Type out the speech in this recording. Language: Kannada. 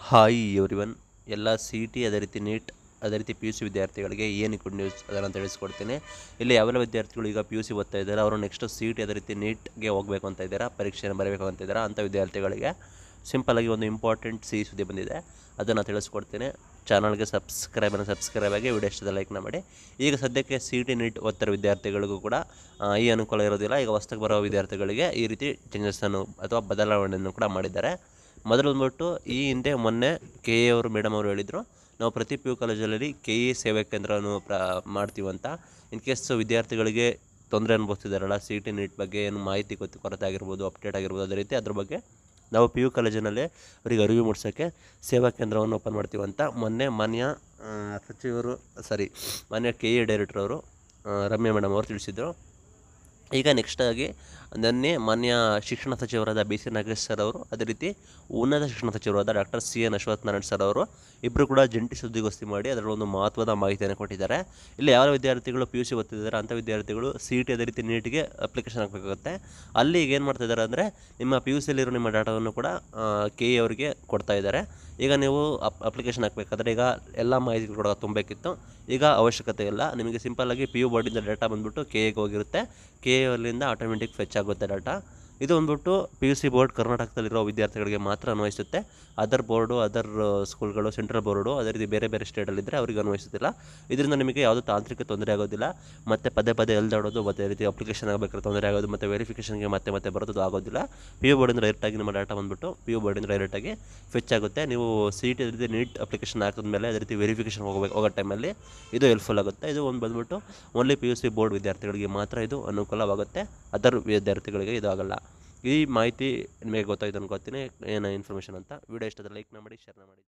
ಹಾಯ್ ಎವ್ರಿವನ್ ಎಲ್ಲ ಸಿ ಟಿ ಅದೇ ರೀತಿ ನೀಟ್ ಅದೇ ರೀತಿ ಪಿ ಯು ಸಿ ವಿದ್ಯಾರ್ಥಿಗಳಿಗೆ ಏನು ಗುಡ್ ನ್ಯೂಸ್ ಅದನ್ನು ತಿಳಿಸ್ಕೊಡ್ತೀನಿ ಇಲ್ಲಿ ಯಾವೆಲ್ಲ ವಿದ್ಯಾರ್ಥಿಗಳು ಈಗ ಪಿ ಯು ಸಿ ಓದ್ತಾ ಇದ್ದಾರೆ ಅವರು ನೆಕ್ಸ್ಟ್ ಸಿ ಟಿ ಅದೇ ರೀತಿ ನೀಟ್ಗೆ ಹೋಗಬೇಕು ಅಂತ ಇದ್ದಾರೆ ಪರೀಕ್ಷೆಯನ್ನು ಬರಬೇಕು ಅಂತ ಇದ್ದಾರೆ ಅಂಥ ವಿದ್ಯಾರ್ಥಿಗಳಿಗೆ ಸಿಂಪಲ್ಲಾಗಿ ಒಂದು ಇಂಪಾರ್ಟೆಂಟ್ ಸಿಹಿ ಸುದ್ದಿ ಬಂದಿದೆ ಅದನ್ನು ತಿಳಿಸ್ಕೊಡ್ತೀನಿ ಚಾನಲ್ಗೆ ಸಬ್ಸ್ಕ್ರೈಬನ್ನು ಸಬ್ಸ್ಕ್ರೈಬ್ ಆಗಿ ವಿಡಿಯೋ ಇಷ್ಟದ ಲೈಕ್ನ ಮಾಡಿ ಈಗ ಸದ್ಯಕ್ಕೆ ಸಿ ಟಿ ನೀಟ್ ಓದ್ತಿರೋ ವಿದ್ಯಾರ್ಥಿಗಳಿಗೂ ಕೂಡ ಆ, ಈ ಅನುಕೂಲ ಇರೋದಿಲ್ಲ ಈಗ ಹೊಸ್ದಾಗಿ ಬರೋ ವಿದ್ಯಾರ್ಥಿಗಳಿಗೆ ಈ ರೀತಿ ಚೇಂಜಸ್ಸನ್ನು ಅಥವಾ ಬದಲಾವಣೆಯನ್ನು ಕೂಡ ಮಾಡಿದ್ದಾರೆ ಮೊದಲು ಬಂದ್ಬಿಟ್ಟು ಈ ಹಿಂದೆ ಮೊನ್ನೆ ಕೆ ಎ ಅವರು ಮೇಡಮ್ ಅವರು ಹೇಳಿದರು ನಾವು ಪ್ರತಿ ಪಿ ಯು ಕಾಲೇಜಲ್ಲಿ ಕೆ ಇ ಸೇವಾ ಕೇಂದ್ರವನ್ನು ಪ್ರ ಮಾಡ್ತೀವಿ ಅಂತ ಇನ್ ಕೇಸ್ ವಿದ್ಯಾರ್ಥಿಗಳಿಗೆ ತೊಂದರೆ ಅನುಭವಿಸ್ತಿದ್ದಾರಲ್ಲ ಸಿ ಟಿ ನೀಟ್ ಬಗ್ಗೆ ಏನು ಮಾಹಿತಿ ಗೊತ್ತು ಕೊರತೆ ಆಗಿರ್ಬೋದು ಅಪ್ಡೇಟ್ ಆಗಿರ್ಬೋದು ಅದೇ ರೀತಿ ಅದ್ರ ಬಗ್ಗೆ ನಾವು ಪಿ ಯು ಕಾಲೇಜಿನಲ್ಲಿ ಅವರಿಗೆ ಅರಿವು ಮೂಡಿಸೋಕ್ಕೆ ಸೇವಾ ಕೇಂದ್ರವನ್ನು ಓಪನ್ ಮಾಡ್ತೀವಿ ಅಂತ ಮೊನ್ನೆ ಮಾನ್ಯ ಆ, ಸಚಿವರು ಸಾರಿ ಮಾನ್ಯ ಕೆ ಇ ಡೈರೆಕ್ಟರ್ ಅವರು ಆ, ರಮ್ಯಾ ಮೇಡಮ್ ಅವರು ತಿಳಿಸಿದರು ಈಗ ನೆಕ್ಸ್ಟ್ ಆಗಿ ನನ್ನೆ ಮಾನ್ಯ ಶಿಕ್ಷಣ ಸಚಿವರಾದ ಬಿ ಸಿ ನಾಗೇಶ್ ಸರ್ ಅವರು ಅದೇ ರೀತಿ ಉನ್ನತ ಶಿಕ್ಷಣ ಸಚಿವರಾದ doctor C N Ashwath Narayan sir ಅವರು ಇಬ್ಬರು ಕೂಡ ಜಂಟಿ ಸುದ್ದಿಗೋಷ್ಠಿ ಮಾಡಿ ಅದರಲ್ಲಿ ಒಂದು ಮಹತ್ವದ ಮಾಹಿತಿಯನ್ನು ಕೊಟ್ಟಿದ್ದಾರೆ ಇಲ್ಲಿ ಯಾವ ವಿದ್ಯಾರ್ಥಿಗಳು ಪಿ ಯು ಸಿ ಓದ್ತಿದ್ದಾರೆ ಅಂಥ ವಿದ್ಯಾರ್ಥಿಗಳು ಸಿ ಟಿ ಅದೇ ರೀತಿ ನೀಟ್ಗೆ ಅಪ್ಲಿಕೇಶನ್ ಹಾಕಬೇಕಾಗುತ್ತೆ ಅಲ್ಲಿ ಈಗ ಏನು ಮಾಡ್ತಾ ಇದ್ದಾರೆ ಅಂದರೆ ನಿಮ್ಮ ಪಿ ಯು ಸಿಲಿರೋ ನಿಮ್ಮ ಡಾಟಾವನ್ನು ಕೂಡ ಕೆ ಇ ಅವರಿಗೆ ಕೊಡ್ತಾ ಇದ್ದಾರೆ ಈಗ ನೀವು ಅಪ್ ಅಪ್ಲಿಕೇಶನ್ ಹಾಕಬೇಕಾದ್ರೆ ಈಗ ಎಲ್ಲ ಮಾಹಿತಿಗಳು ಕೂಡ ತುಂಬಬೇಕಿತ್ತು ಈಗ ಅವಶ್ಯಕತೆ ಇಲ್ಲ ನಿಮಗೆ ಸಿಂಪಲ್ಲಾಗಿ ಪಿ ಯು ಬೋರ್ಡಿಂದ ಡಾಟಾ ಬಂದುಬಿಟ್ಟು ಕೆ ಎಗೆ ಹೋಗಿರುತ್ತೆ ಕೆ ಎ ಅಲ್ಲಿಂದ ಆಟೋಮೆಟಿಕ್ ಫೆಚ್ ಆಗುತ್ತೆ ಡಾಟಾ ಇದು ಬಂದ್ಬಿಟ್ಟು ಪಿ ಯು ಸಿ ಬೋರ್ಡ್ ಕರ್ನಾಟಕದಲ್ಲಿರೋ ವಿದ್ಯಾರ್ಥಿಗಳಿಗೆ ಮಾತ್ರ ಅನ್ವಯಿಸುತ್ತೆ ಅದರ್ ಬೋರ್ಡು ಅದರ್ ಸ್ಕೂಲ್ಗಳು ಸೆಂಟ್ರಲ್ ಬೋರ್ಡು ಅದೇ ರೀತಿ ಬೇರೆ ಬೇರೆ ಸ್ಟೇಟಲ್ಲಿದ್ದರೆ ಅವರಿಗೆ ಅನ್ವಯಿಸುತ್ತಿಲ್ಲ ಇದರಿಂದ ನಿಮಗೆ ಯಾವುದೇ ತಾಂತ್ರಿಕ ತೊಂದರೆ ಆಗೋದಿಲ್ಲ ಮತ್ತು ಪದೇ ಪದೇ ಎಲ್ದಾಡೋದು ಮತ್ತು ಅದೇ ರೀತಿ ಅಪ್ಲಿಕೇಶನ್ ಆಗಬೇಕಾದ್ರೆ ತೊಂದರೆ ಆಗೋದು ಮತ್ತು ವೆರಿಫಿಕೇಷನ್ಗೆ ಮತ್ತೆ ಮತ್ತೆ ಬರೋದು ಆಗೋದಿಲ್ಲ ಪಿ ಯು ಬೋರ್ಡಿಂದ ಡೈರೆಕ್ಟಾಗಿ ನಿಮ್ಮ ಡಾಟಾ ಬಂದುಬಿಟ್ಟು ಪಿ ಯು ಬೋರ್ಡಿಂದ ಡೈರೆಕ್ಟಾಗಿ ಫೆಚ್ ಆಗುತ್ತೆ ನೀವು ಸಿ ಟಿ ರೀತಿ ನೀಟ್ ಅಪ್ಲಿಕೇಶನ್ ಹಾಕಿದ್ಮೇಲೆ ಅದೇ ರೀತಿ ವೆರಿಫಿಕೇಷನ್ ಹೋಗಬೇಕು ಹೋಗೋ ಟೈಮಲ್ಲಿ ಇದು ಹೆಲ್ಪ್ಫುಲ್ ಆಗುತ್ತೆ ಇದು ಒಂದು ಬಂದ್ಬಿಟ್ಟು only P U C board ವಿದ್ಯಾರ್ಥಿಗಳಿಗೆ ಮಾತ್ರ ಇದು ಅನುಕೂಲವಾಗುತ್ತೆ ಅದರ್ ವಿದ್ಯಾರ್ಥಿಗಳಿಗೆ ಇದು ಆಗಲ್ಲ ಈ ಮಾಹಿತಿ ನಿಮಗೆ ಗೊತ್ತಾಯ್ತು ಅನ್ಕೋತೀನಿ ಏನು ಇನ್ಫಾರ್ಮೇಷನ್ ಅಂತ ವಿಡಿಯೋ ಇಷ್ಟದ ಲೈಕ್ನ ಮಾಡಿ ಶೇರ್ನ ಮಾಡಿ